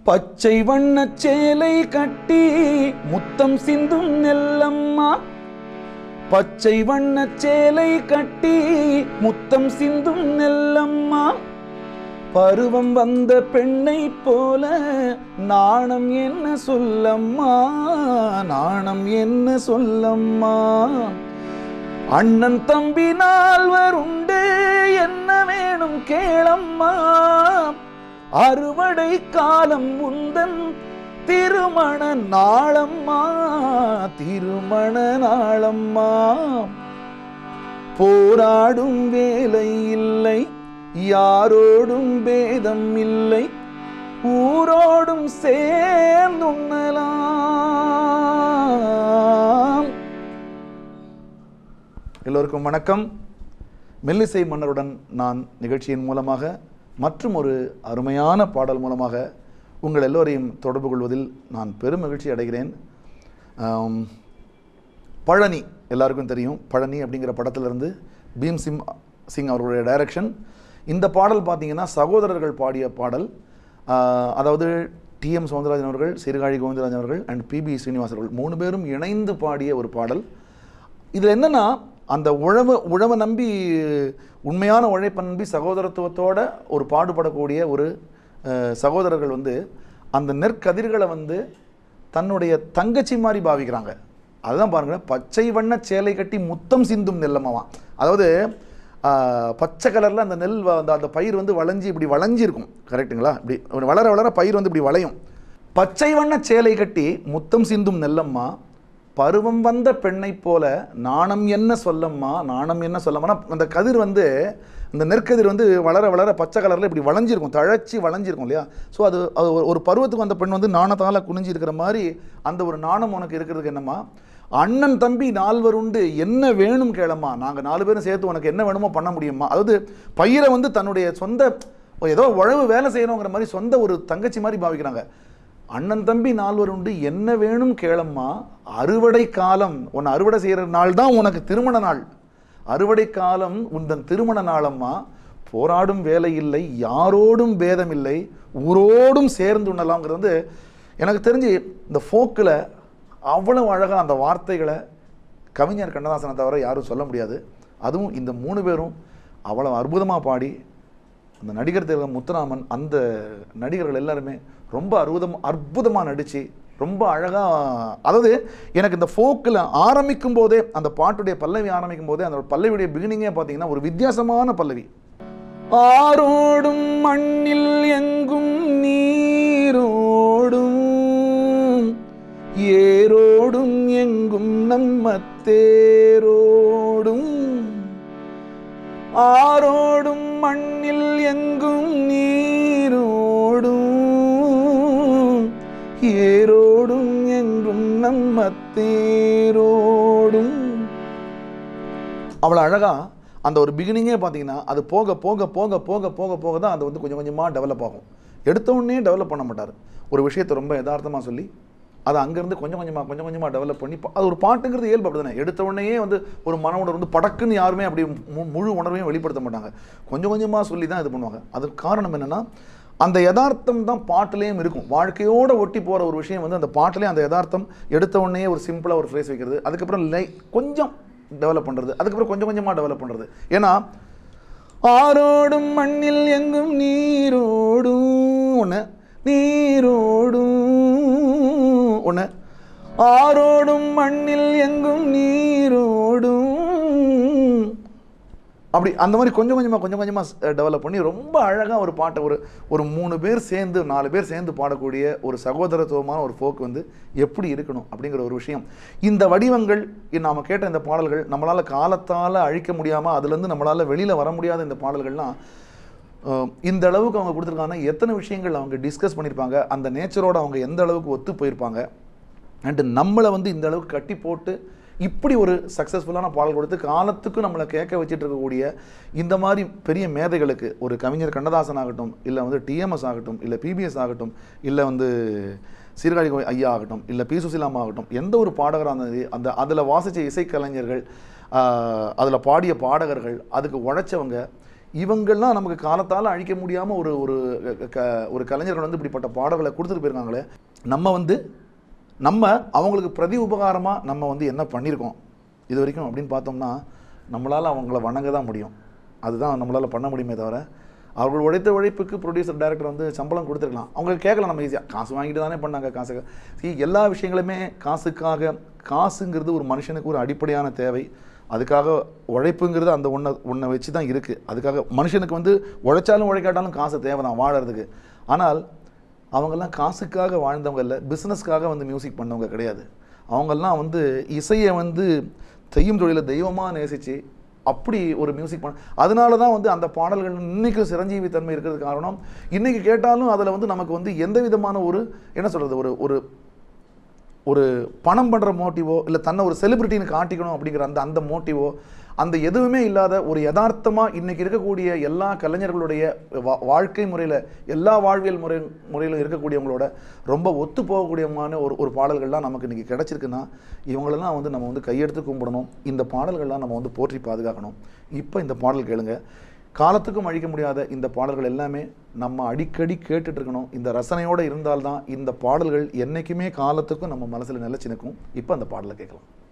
பச்சை வண்ணச் சேலை கட்டி முத்தம் சிந்தும் நெல்லம்மா பச்சை வண்ணச் சேலை கட்டி முத்தம் சிந்தும் நெல்லம்மா பருவம் வந்த பெண்ணை போல நாணம் என்ன சொல்லம்மா நாணம் என்ன சொல்லம்மா அண்ணன் தம்பி நால்வர் உண்டு என்ன வேணும் கேளம்மா அறுவடை காலம் உந்தன் திருமண நாளம்மா திருமண நாளம்மா போராடும் வேலை இல்லை யாரோடும் பேதம் இல்லை ஊரோடும் சேர்ந்துண்ணலாம் எல்லோருக்கும் வணக்கம் மெல்லிசை மன்னருடன் நான் நிகழ்ச்சியின் மூலமாக மற்றும் ஒரு அருமையான பாடல் மூலமாக உங்கள் எல்லோரையும் தொடர்பு கொள்வதில் நான் பெரும் மகிழ்ச்சி அடைகிறேன் ஆம், பழனி எல்லாருக்கும் தெரியும் பழனி அப்படிங்கிற படத்திலிருந்து பீம் சிம் சிங் அவர்களுடைய டைரக்ஷன் இந்த பாடல் பார்த்தீங்கன்னா சகோதரர்கள் பாடிய பாடல் ஆஹ், அதாவது டிஎம் சவுந்தரராஜன் அவர்கள் சீர்காழி கோவிந்தராஜன் அவர்கள் அண்ட் பிபி ஸ்ரீனிவாஸ் அவர்கள் மூணு பேரும் இணைந்து பாடிய ஒரு பாடல் இதில் என்னன்னா அந்த உழவு உழவை நம்பி உண்மையான உழைப்பை நம்பி சகோதரத்துவத்தோட ஒரு பாடுபடக்கூடிய ஒரு அஹ், சகோதரர்கள் வந்து அந்த நெற்கதிர்களை வந்து தன்னுடைய தங்கச்சி மாதிரி பாவிக்கிறாங்க அதுதான் பாருங்க பச்சை வண்ண சேலை கட்டி முத்தம் சிந்தும் நெல்லமாவாம் அதாவது ஆஹ், பச்சை கலரில் அந்த நெல் வ- அந்த அந்த பயிர் வந்து வளைஞ்சி இப்படி வளைஞ்சி இருக்கும் கரெக்ட்டுங்களா இப்படி ஒரு வளர வளர பயிர் வந்து இப்படி வளையும் பச்சை வண்ண சேலை கட்டி முத்தம் சிந்தும் நெல்லம்மா பருவம் வந்த பெண்ணைப் போல நாணம் என்ன சொல்லம்மா நாணம் என்ன சொல்லம்மானா அந்த கதிர் வந்து அந்த நெற்கதிர் வந்து வளர வளர பச்சை கலரில் இப்படி வளைஞ்சிருக்கும் தழைச்சி வளைஞ்சிருக்கும் இல்லையா ஸோ அது அது ஒரு- ஒரு பருவத்துக்கு வந்த பெண் வந்து நாணத்தால் குனிஞ்சு இருக்கிற மாதிரி அந்த ஒரு நாணம் உனக்கு இருக்கிறதுக்கு என்னம்மா அண்ணன் தம்பி நால்வர் உண்டு என்ன வேணும் கேளம்மா நாங்கள் நாலு பேரும் சேர்த்து உனக்கு என்ன வேணுமோ பண்ண முடியுமா அதாவது பயிரை வந்து தன்னுடைய சொந்த ஏதோ உழவு வேலை செய்யணுங்கிற மாதிரி சொந்த ஒரு தங்கச்சி மாதிரி பாவிக்கிறாங்க அண்ணன் தம்பி நால்வர் உண்டு என்ன வேணும் கேளம்மா அறுவடை காலம் உன்னை அறுவடை செய்கிற நாள் தான் உனக்கு திருமண நாள் அறுவடை காலம் உந்தன் திருமண நாளம்மா போராடும் வேலை இல்லை யாரோடும் பேதம் இல்லை ஊரோடும் சேர்ந்து உண்ணலாம்ங்கிறது வந்து எனக்கு தெரிஞ்சு இந்த ஃபோக்கில் அவ்வளவு அழகாக அந்த வார்த்தைகளை கவிஞர் கண்ணதாசனை தவிர யாரும் சொல்ல முடியாது அதுவும் இந்த மூணு பேரும் அவ்வளவு அற்புதமாக பாடி அந்த நடிகர் திலகம் முத்துராமன் அந்த நடிகர்கள் எல்லாருமே ரொம்ப அற்புதம் அற்புதமாக நடித்து ரொம்ப அழகாக அதாவது எனக்கு இந்த ஃபோக்கில் ஆரம்பிக்கும் போதே அந்த பாட்டுடைய பல்லவி ஆரம்பிக்கும் போதே அந்த பல்லவியுடைய பிகினிங்கே பார்த்தீங்கன்னா ஒரு வித்தியாசமான பல்லவி ஆரோடும் மண்ணில் எங்கும் நீரோடும் ஏரோடும் எங்கும் நம்ம தேரோடும் ஆரோடும் மண்ணில் எங்கும் நீரோடும் ஏரோடும் எங்கும் நம்ம தேரோடும் அவ்வளோ அழகா அந்த ஒரு பிகினிங்கே பார்த்தீங்கன்னா அது போக போக போக போக போக போக தான் அது வந்து கொஞ்சம் கொஞ்சமாக டெவலப் ஆகும் எடுத்த உடனே டெவலப் பண்ண மாட்டார் ஒரு விஷயத்தை ரொம்ப யதார்த்தமாக சொல்லி அதை அங்கேருந்து கொஞ்சம் கொஞ்சமாக கொஞ்சம் கொஞ்சமாக டெவலப் பண்ணி பா- அது ஒரு பாட்டுங்கிறது இயல்பு அப்படி தானே எடுத்த உடனேயே வந்து ஒரு மன உணர்வு வந்து படக்குன்னு யாருமே அப்படி மு- முழு உணர்வையும் வெளிப்படுத்த மாட்டாங்க கொஞ்சம் கொஞ்சமாக சொல்லி தான் இது பண்ணுவாங்க அதுக்கு காரணம் என்னென்னா அந்த யதார்த்தம் தான் பாட்டுலேயும் இருக்கும் வாழ்க்கையோட ஒட்டி போகிற ஒரு விஷயம் வந்து அந்த பாட்டுலேயும் அந்த யதார்த்தம் எடுத்த உடனே ஒரு சிம்பிளாக ஒரு ஃப்ரேஸ் வைக்கிறது அதுக்கப்புறம் லை கொஞ்சம் டெவலப் பண்ணுறது அதுக்கப்புறம் கொஞ்சம் கொஞ்சமாக டெவலப் பண்ணுறது ஏன்னா ஆரோடும் மண்ணில் எங்கும் நீரோடும் ஒன்று நீரோடும் ஒன்று ஆரோடும் மண்ணில் எங்கும் நீரோடும் அப்படி அந்த மாதிரி கொஞ்சம் கொஞ்சமாக கொஞ்சம் கொஞ்சமாக டெவலப் பண்ணி ரொம்ப அழகாக ஒரு பாட்டை ஒரு ஒரு மூணு பேர் சேர்ந்து நாலு பேர் சேர்ந்து பாடக்கூடிய ஒரு சகோதரத்துவமான ஒரு ஃபோக் வந்து எப்படி இருக்கணும் அப்படிங்கிற ஒரு விஷயம் இந்த வடிவங்கள் நாம் கேட்ட இந்த பாடல்கள் நம்மளால் காலத்தால் அழிக்க முடியாமல் அதுலேருந்து நம்மளால் வெளியில் வர முடியாத இந்த பாடல்கள்லாம் அஹ், இந்த அளவுக்கு அவங்க கொடுத்துருக்காங்கன்னா எத்தனை விஷயங்கள் அவங்க டிஸ்கஸ் பண்ணியிருப்பாங்க அந்த நேச்சரோட அவங்க எந்த அளவுக்கு ஒத்து போயிருப்பாங்க அண்டு நம்மளை வந்து இந்த அளவுக்கு கட்டி போட்டு இப்படி ஒரு சக்ஸஸ்ஃபுல்லான பாடல் கொடுத்து காலத்துக்கு நம்மளை கேட்க வச்சுட்டு இருக்கக்கூடிய இந்த மாதிரி பெரிய மேதைகளுக்கு ஒரு கவிஞர் கண்ணதாசன் ஆகட்டும் இல்லை வந்து டிஎம்எஸ் ஆகட்டும் இல்லை பிபிஎஸ் ஆகட்டும் இல்லை வந்து சீர்காழி கோவை ஐயா ஆகட்டும் இல்லை பி சுசிலாமா ஆகட்டும் எந்த ஒரு பாடகராக இருந்தது அந்த அதில் வாசித்த இசைக்கலைஞர்கள் அதில் பாடிய பாடகர்கள் அதுக்கு உழைச்சவங்க இவங்கெல்லாம் நமக்கு காலத்தால் அழிக்க முடியாமல் ஒரு ஒரு க ஒரு கலைஞர்கள் வந்து இப்படிப்பட்ட பாடல்களை கொடுத்துட்டு போயிருக்காங்களே நம்ம வந்து நம்ம அவங்களுக்கு பிரதி உபகாரமாக நம்ம வந்து என்ன பண்ணியிருக்கோம் இது வரைக்கும் அப்படின்னு பார்த்தோம்னா நம்மளால் அவங்கள வணங்க தான் முடியும் அதுதான் நம்மளால் பண்ண முடியுமே தவிர அவர்கள் உழைத்த உழைப்புக்கு ப்ரொடியூசர் டைரக்டர் வந்து சம்பளம் கொடுத்துருக்கலாம் அவங்களுக்கு கேட்கலாம் நம்ம ஈஸியாக காசு வாங்கிட்டு தானே பண்ணாங்க காசு See, எல்லா விஷயங்களுமே காசுக்காக காசுங்கிறது ஒரு மனுஷனுக்கு ஒரு அடிப்படையான தேவை அதுக்காக உழைப்புங்கிறது அந்த ஒன்றை ஒன்றை வச்சு தான் இருக்குது அதுக்காக மனுஷனுக்கு வந்து உழைச்சாலும் உழைக்காட்டாலும் காசு தேவை தான் வாழறதுக்கு ஆனால் அவங்கெல்லாம் காசுக்காக வாழ்ந்தவங்க இல்லை பிஸ்னஸ்க்காக வந்து மியூசிக் பண்ணவங்க கிடையாது அவங்கெல்லாம் வந்து இசையை வந்து செய்யும் தொழிலை தெய்வமாக நேசித்து அப்படி ஒரு மியூசிக் பண்ண அதனால தான் வந்து அந்த பாடல்கள் இன்னைக்கும் சிரஞ்சீவி தன்மை இருக்கிறது காரணம் இன்னைக்கு கேட்டாலும் அதில் வந்து நமக்கு வந்து எந்த விதமான ஒரு என்ன சொல்கிறது ஒரு ஒரு ஒரு பணம் பண்ணுற மோட்டிவோ இல்லை தன்னை ஒரு செலிபிரிட்டின்னு காட்டிக்கணும் அப்படிங்கிற அந்த அந்த மோட்டிவோ அந்த எதுவுமே இல்லாத ஒரு யதார்த்தமாக இன்னைக்கு இருக்கக்கூடிய எல்லா கலைஞர்களுடைய வா வாழ்க்கை முறையில் எல்லா வாழ்வியல் முறை முறையிலும் இருக்கக்கூடியவங்களோட ரொம்ப ஒத்து போகக்கூடியமான ஒரு ஒரு பாடல்கள்லாம் நமக்கு இன்றைக்கி கிடச்சிருக்குன்னா இவங்களெல்லாம் வந்து நம்ம வந்து கையெடுத்து கும்பிடணும் இந்த பாடல்கள்லாம் நம்ம வந்து போற்றி பாதுகாக்கணும் இப்போ இந்த பாடல் கேளுங்க காலத்துக்கும் அழிக்க முடியாத இந்த பாடல்கள் எல்லாமே நம்ம அடிக்கடி கேட்டுட்டு இருக்கணும் இந்த ரசனையோடு இருந்தால்தான் இந்த பாடல்கள் என்றைக்குமே காலத்துக்கும் நம்ம மனசில் நிலைச்சு நிற்கும் இப்போ அந்த பாடலை கேட்கலாம்